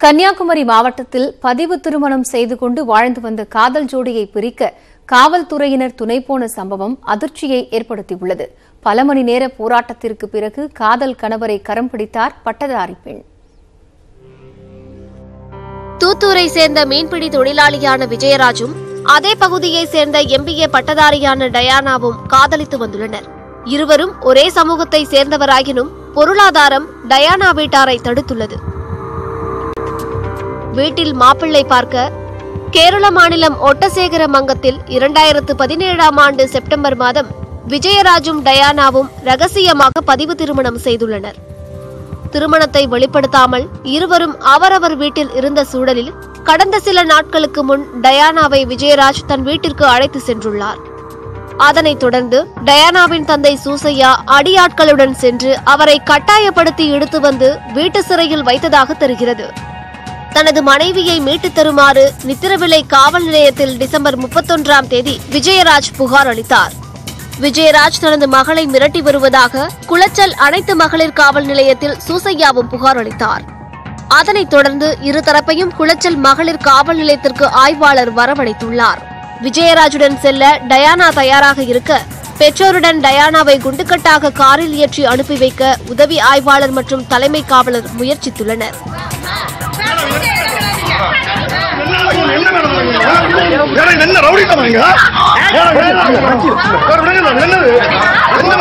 கன்னியாகுமரி மாவட்டத்தில் பதிவு திருமணம் செய்து கொண்டு வாழ்ந்து வந்த காதல் ஜோடியை பிரிக்க காவல்துறையினர் துணைபோன சம்பவம் அதிர்ச்சியை ஏற்படுத்தியுள்ளது பல மணி நேர போராட்டத்திற்கு பிறகு காதல் கணவரை கரம் பிடித்தார் பட்டதாரி பெண் தூத்தூரை சேர்ந்த மீன்பிடி தொழிலாளியான விஜயராஜும் அதே பகுதியை சேர்ந்த எம்பிஏ பட்டதாரியான டயானாவும் காதலித்து வந்துள்ளனர் இருவரும் ஒரே சமூகத்தை சேர்ந்தவராயினும் பொருளாதாரம் டயானா வீட்டாரை தடுத்துள்ளது வீட்டில் மாப்பிள்ளை பார்க்க கேரள மாநிலம் ஒட்டசேகர மங்கத்தில் இரண்டாயிரத்து பதினேழாம் ஆண்டு செப்டம்பர் மாதம் விஜயராஜும் டயானாவும் ரகசியமாக பதிவு திருமணம் செய்துள்ளனர் திருமணத்தை வெளிப்படுத்தாமல் இருவரும் அவரவர் வீட்டில் இருந்த சூழலில் கடந்த சில நாட்களுக்கு முன் டயானாவை விஜயராஜ் தன் வீட்டிற்கு அழைத்து சென்றுள்ளார் அதனைத் தொடர்ந்து டயானாவின் தந்தை சூசையா அடியாட்களுடன் சென்று அவரை கட்டாயப்படுத்தி இழுத்து வந்து வீட்டு சிறையில் வைத்ததாக தெரிகிறது தனது மனைவியை மீட்டுத் தருமாறு நித்திரவிலை காவல் நிலையத்தில் டிசம்பர் முப்பத்தொன்றாம் தேதி விஜயராஜ் புகார் அளித்தார் விஜயராஜ் தனது மகளை மிரட்டி வருவதாக குளச்சல் அனைத்து மகளிர் காவல் நிலையத்தில் சூசையாவும் புகார் அளித்தார் அதனைத் தொடர்ந்து இருதரப்பையும் குளச்சல் மகளிர் காவல் நிலையத்திற்கு ஆய்வாளர் வரவழைத்துள்ளார் விஜயராஜுடன் செல்ல டயானா தயாராக இருக்க பெற்றோருடன் டயானாவை குண்டுக்கட்டாக காரில் ஏற்றி அனுப்பி வைக்க உதவி ஆய்வாளர் மற்றும் தலைமை காவலர் முயற்சித்துள்ளனர் என்ன மேடம் வேற என்ன ரவுடி தமாங்க என்னது என்ன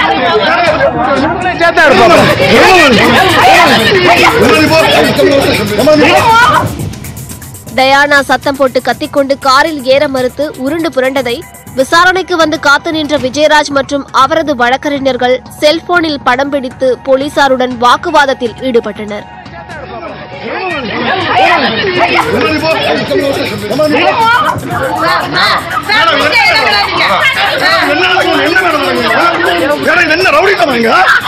மேடம் டயானா சத்தம் போட்டு கத்திக்கொண்டு காரில் ஏற மறுத்து உருண்டு புரண்டதை விசாரணைக்கு வந்து காத்து நின்ற விஜயராஜ் மற்றும் அவரது வழக்கறிஞர்கள் செல்போனில் படம் பிடித்து போலீசாருடன் வாக்குவாதத்தில் ஈடுபட்டனர் என்ன ரவுடி தமாங்க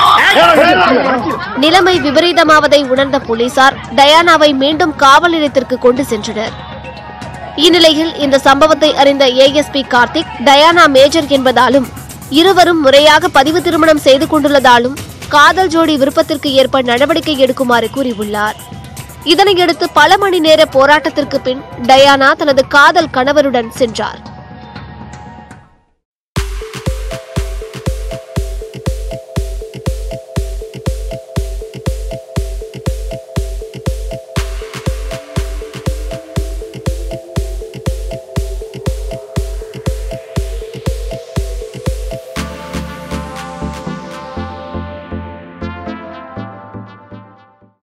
நிலைமை விபரீதமாவதை உணர்ந்த போலீசார் டயானாவை மீண்டும் காவல் நிலையத்திற்கு கொண்டு சென்றனர் இந்நிலையில் இந்த சம்பவத்தை அறிந்த ஏஎஸ்பி கார்த்திக் டயானா மேஜர் என்பதாலும் இருவரும் முறையாக பதிவு திருமணம் செய்து கொண்டுள்ளதாலும் காதல் ஜோடி விருப்பத்திற்கு ஏற்ப நடவடிக்கை எடுக்குமாறு கூறியுள்ளார் இதனையடுத்து பல மணி நேர போராட்டத்திற்கு பின் டயானா தனது காதல் கணவருடன் சென்றார்